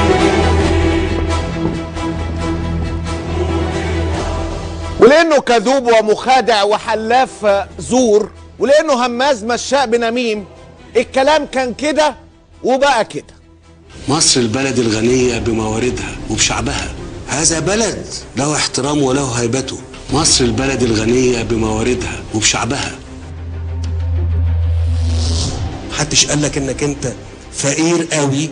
ولانه كذوب ومخادع وحلاف زور ولانه هماز مشاء بنميم الكلام كان كده وبقى كده مصر البلد الغنية بمواردها وبشعبها هذا بلد له احترام وله هيبته مصر البلد الغنية بمواردها وبشعبها محدش قال لك انك انت فقير قوي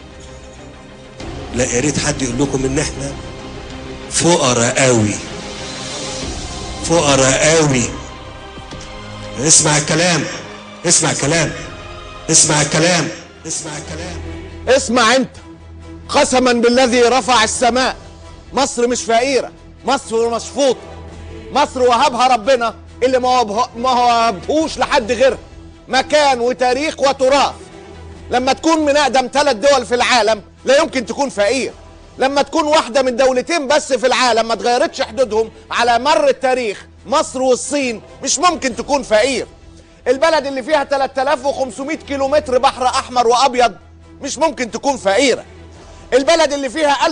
لا يا ريت حد يقول لكم ان احنا فقراء قوي فقراء قوي اسمع الكلام اسمع الكلام اسمع الكلام اسمع الكلام اسمع انت قسما بالذي رفع السماء مصر مش فقيرة مصر مشفوطة مصر وهبها ربنا اللي ما وهبه- ما وهبهوش لحد غيرها مكان وتاريخ وتراث لما تكون من اقدم ثلاث دول في العالم لا يمكن تكون فقير لما تكون واحده من دولتين بس في العالم ما تغيرتش حدودهم على مر التاريخ مصر والصين مش ممكن تكون فقير البلد اللي فيها 3500 كيلومتر بحر احمر وابيض مش ممكن تكون فقيره البلد اللي فيها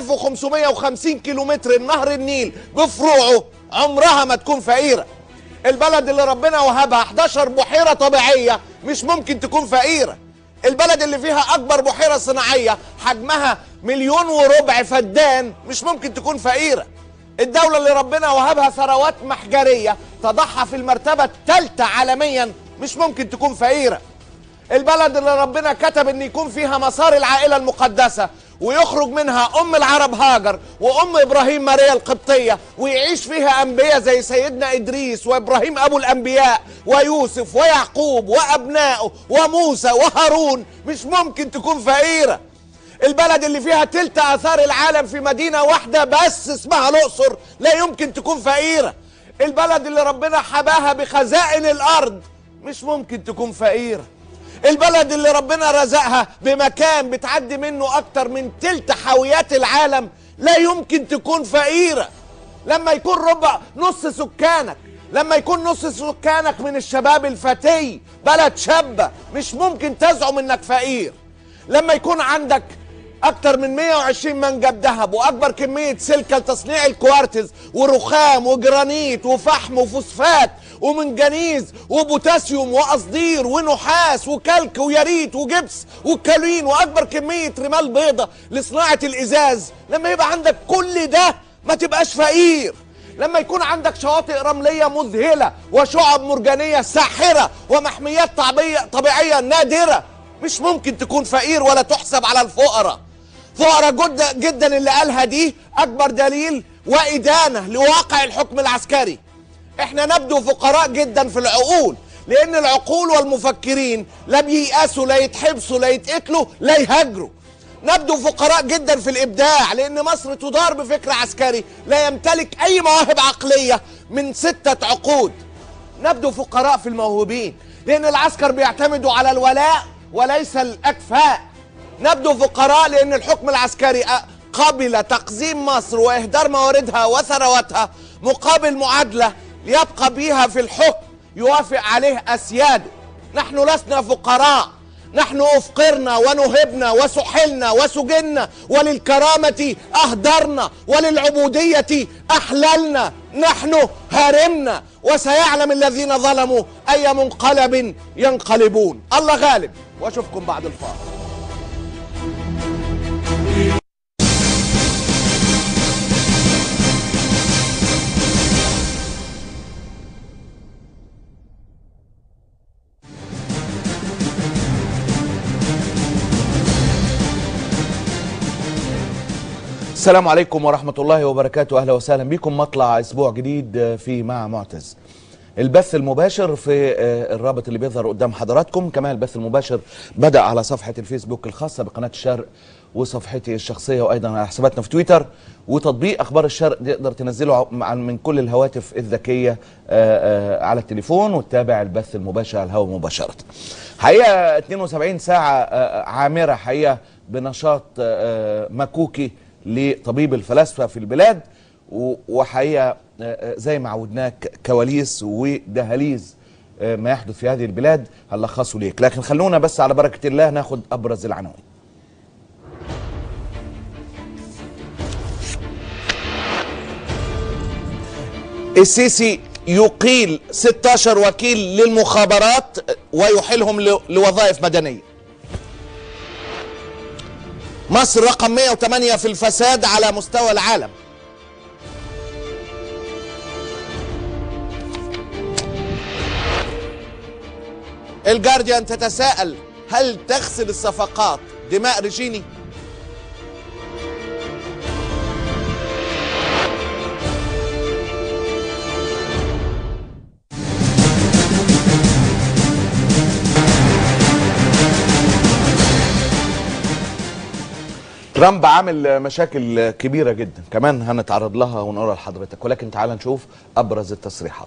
1550 كيلومتر نهر النيل بفروعه عمرها ما تكون فقيره البلد اللي ربنا وهبها 11 بحيره طبيعيه مش ممكن تكون فقيره البلد اللي فيها اكبر بحيره صناعيه حجمها مليون وربع فدان مش ممكن تكون فقيره الدوله اللي ربنا وهبها ثروات محجريه تضعها في المرتبه الثالثه عالميا مش ممكن تكون فقيره البلد اللي ربنا كتب ان يكون فيها مسار العائله المقدسه ويخرج منها ام العرب هاجر وام ابراهيم ماريا القبطيه ويعيش فيها انبياء زي سيدنا ادريس وابراهيم ابو الانبياء ويوسف ويعقوب وابنائه وموسى وهارون مش ممكن تكون فقيره البلد اللي فيها تلت اثار العالم في مدينه واحده بس اسمها الاقصر لا يمكن تكون فقيره البلد اللي ربنا حباها بخزائن الارض مش ممكن تكون فقيره البلد اللي ربنا رزقها بمكان بتعدي منه اكتر من تلت حاويات العالم لا يمكن تكون فقيره لما يكون ربع نص سكانك لما يكون نص سكانك من الشباب الفتي بلد شابه مش ممكن تزعم انك فقير لما يكون عندك اكتر من 120 منجم ذهب واكبر كميه سلكه لتصنيع الكوارتز ورخام وجرانيت وفحم وفوسفات ومنجنيز وبوتاسيوم وقصدير ونحاس وكلك وياريت وجبس وكالين واكبر كميه رمال بيضة لصناعه الازاز لما يبقى عندك كل ده ما تبقاش فقير لما يكون عندك شواطئ رملية مذهلة وشعب مرجانية ساحرة ومحميات طبيعية, طبيعية نادرة مش ممكن تكون فقير ولا تحسب على الفقراء فقراء جدا جدا اللي قالها دي أكبر دليل وإدانة لواقع الحكم العسكري احنا نبدو فقراء جدا في العقول لأن العقول والمفكرين لا بييأسوا لا يتحبسوا لا يتقتلوا لا يهاجروا نبدو فقراء جدا في الابداع لان مصر تدار بفكر عسكري لا يمتلك اي مواهب عقليه من سته عقود نبدو فقراء في الموهوبين لان العسكر بيعتمدوا على الولاء وليس الاكفاء نبدو فقراء لان الحكم العسكري أ- قبل تقزيم مصر واهدار مواردها وثرواتها مقابل معادله يبقى بيها في الحكم يوافق عليه اسياده نحن لسنا فقراء نحن أفقرنا ونهبنا وسحلنا وسجنا وللكرامة أهدرنا وللعبودية أحللنا نحن هرمنا وسيعلم الذين ظلموا أي منقلب ينقلبون الله غالب وأشوفكم بعد الفاصل السلام عليكم ورحمة الله وبركاته أهلا وسهلا بكم مطلع أسبوع جديد في مع معتز البث المباشر في آه، الرابط اللي بيظهر قدام حضراتكم كمان البث المباشر بدأ على صفحة الفيسبوك الخاصة بقناة الشرق وصفحتي الشخصية وأيضا على حساباتنا في تويتر وتطبيق أخبار الشرق تقدر تنزله ع- مع- من كل الهواتف الذكية آه، آه، على التليفون وتتابع البث المباشر على الهواء مباشرة حقيقة 72 ساعة آه، عامرة حقيقة بنشاط آه، آه، مكوكي لطبيب الفلاسفة في البلاد و- وحقيقة آه، آه، زي ما عودناك كواليس ودهاليز آه، ما يحدث في هذه البلاد هنلخصه ليك لكن خلونا بس على بركة الله ناخد أبرز العناوين السيسي يقيل 16 وكيل للمخابرات ويحيلهم ل- لوظائف مدنيه مصر رقم 108 في الفساد على مستوى العالم الجارديان تتساءل هل تغسل الصفقات دماء رجيني ترامب عامل مشاكل كبيرة جدا كمان هنتعرض لها ونقولها لحضرتك ولكن تعال نشوف أبرز التصريحات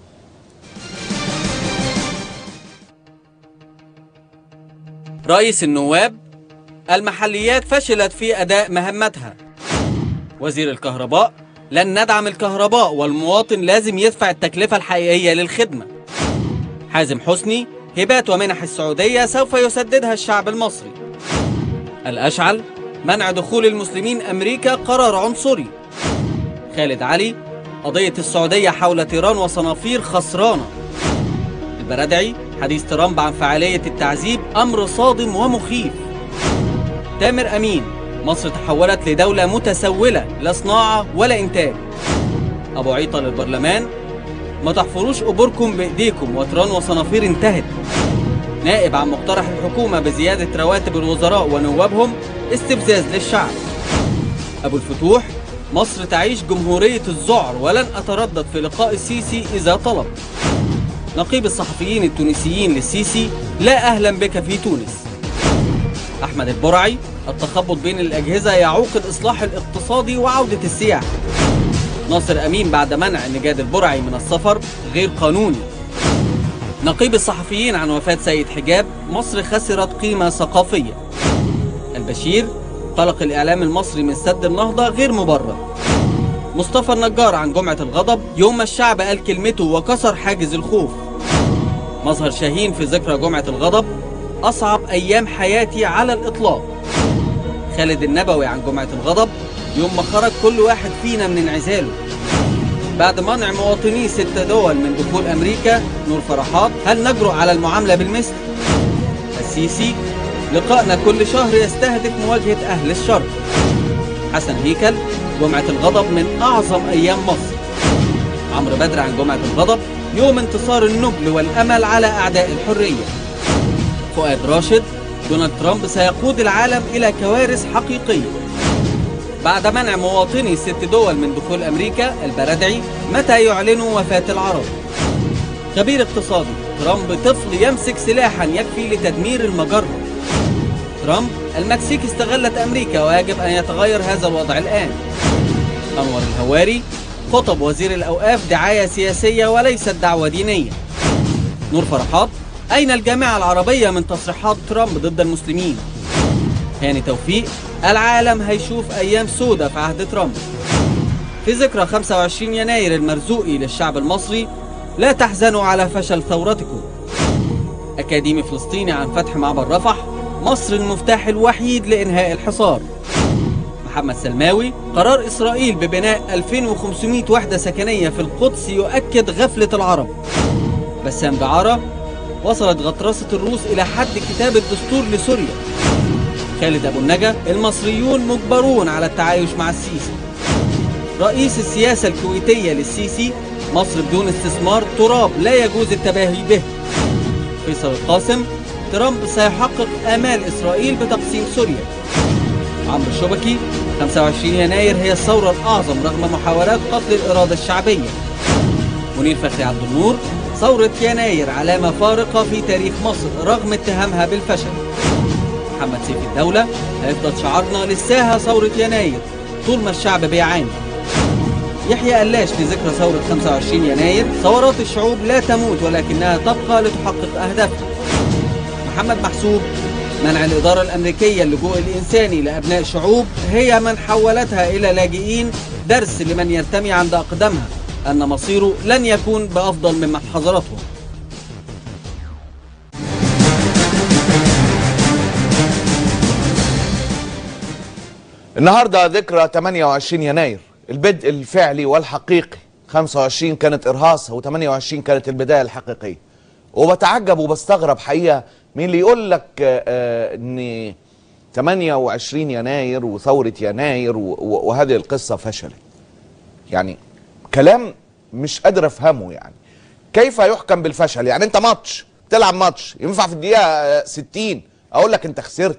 رئيس النواب المحليات فشلت في أداء مهمتها وزير الكهرباء لن ندعم الكهرباء والمواطن لازم يدفع التكلفة الحقيقية للخدمة حازم حسني هبات ومنح السعودية سوف يسددها الشعب المصري الأشعل منع دخول المسلمين أمريكا قرار عنصري خالد علي قضية السعودية حول تيران وصنافير خسرانة البرادعي حديث ترامب عن فعالية التعذيب أمر صادم ومخيف تامر أمين مصر تحولت لدولة متسولة لا صناعة ولا إنتاج أبو عيطة للبرلمان ما تحفروش قبوركم بإيديكم وتران وصنافير انتهت نائب عن مقترح الحكومة بزيادة رواتب الوزراء ونوابهم استفزاز للشعب أبو الفتوح مصر تعيش جمهورية الذعر ولن أتردد في لقاء السيسي إذا طلب نقيب الصحفيين التونسيين للسيسي لا أهلا بك في تونس أحمد البرعي التخبط بين الأجهزة يعوق الإصلاح الاقتصادي وعودة السياح ناصر أمين بعد منع نجاد البرعي من السفر غير قانوني نقيب الصحفيين عن وفاة سيد حجاب مصر خسرت قيمة ثقافية البشير قلق الإعلام المصري من سد النهضة غير مبرر مصطفى النجار عن جمعة الغضب يوم ما الشعب قال كلمته وكسر حاجز الخوف مظهر شاهين في ذكرى جمعة الغضب أصعب أيام حياتي على الإطلاق خالد النبوي عن جمعة الغضب يوم ما خرج كل واحد فينا من انعزاله بعد منع مواطني ست دول من دخول أمريكا نور فرحات هل نجرؤ على المعاملة بالمثل؟ السيسي لقائنا كل شهر يستهدف مواجهة أهل الشر حسن هيكل جمعة الغضب من أعظم أيام مصر عمرو بدر عن جمعة الغضب يوم انتصار النبل والأمل على أعداء الحرية فؤاد راشد دونالد ترامب سيقود العالم إلى كوارث حقيقية بعد منع مواطني ست دول من دخول أمريكا البرادعي متى يعلنوا وفاة العرب خبير اقتصادي ترامب طفل يمسك سلاحا يكفي لتدمير المجرة ترامب المكسيك استغلت أمريكا ويجب أن يتغير هذا الوضع الآن أنور الهواري خطب وزير الأوقاف دعاية سياسية وليست دعوة دينية نور فرحات أين الجامعة العربية من تصريحات ترامب ضد المسلمين هاني توفيق العالم هيشوف أيام سودة في عهد ترامب في ذكرى 25 يناير المرزوقي للشعب المصري لا تحزنوا على فشل ثورتكم أكاديمي فلسطيني عن فتح معبر رفح مصر المفتاح الوحيد لإنهاء الحصار محمد سلماوي قرار إسرائيل ببناء 2500 وحدة سكنية في القدس يؤكد غفلة العرب بسام دعارة وصلت غطرسة الروس إلى حد كتابة دستور لسوريا خالد أبو النجا المصريون مجبرون على التعايش مع السيسي رئيس السياسة الكويتية للسيسي مصر بدون استثمار تراب لا يجوز التباهي به فيصل القاسم ترامب سيحقق آمال إسرائيل بتقسيم سوريا عمرو الشبكي 25 يناير هي الثورة الأعظم رغم محاولات قتل الإرادة الشعبية منير فخري عبد النور ثورة يناير علامة فارقة في تاريخ مصر رغم اتهامها بالفشل محمد سيف الدولة هيفضل شعارنا لساها ثورة يناير طول ما الشعب بيعاني يحيى قلاش في ذكرى ثورة 25 يناير ثورات الشعوب لا تموت ولكنها تبقى لتحقق أهدافها محمد محسوب منع الإدارة الأمريكية اللجوء الإنساني لأبناء شعوب هي من حولتها إلى لاجئين درس لمن يرتمي عند أقدامها أن مصيره لن يكون بأفضل مما حضرته النهارده ذكرى 28 يناير البدء الفعلي والحقيقي 25 كانت ارهاص و28 كانت البدايه الحقيقيه وبتعجب وبستغرب حقيقه مين اللي يقول لك آه، آه، ان 28 يناير وثوره يناير و- و- وهذه القصه فشلت يعني كلام مش قادر افهمه يعني كيف يحكم بالفشل يعني انت ماتش تلعب ماتش ينفع في الدقيقه آه، 60 اقول لك انت خسرت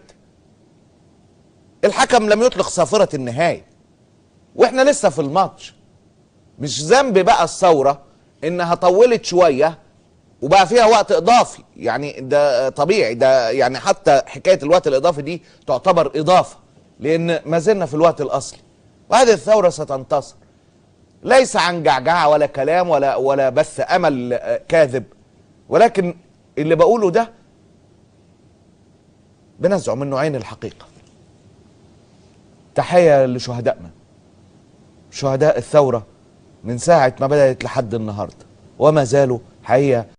الحكم لم يطلق صافره النهايه واحنا لسه في الماتش مش ذنب بقى الثوره انها طولت شويه وبقى فيها وقت اضافي يعني ده طبيعي ده يعني حتى حكايه الوقت الاضافي دي تعتبر اضافه لان ما زلنا في الوقت الاصلي وهذه الثوره ستنتصر ليس عن جعجعه ولا كلام ولا ولا بث امل آه، كاذب ولكن اللي بقوله ده بنزعه منه عين الحقيقه تحيه لشهدائنا شهداء الثوره من ساعه ما بدات لحد النهارده وما زالوا حقيقه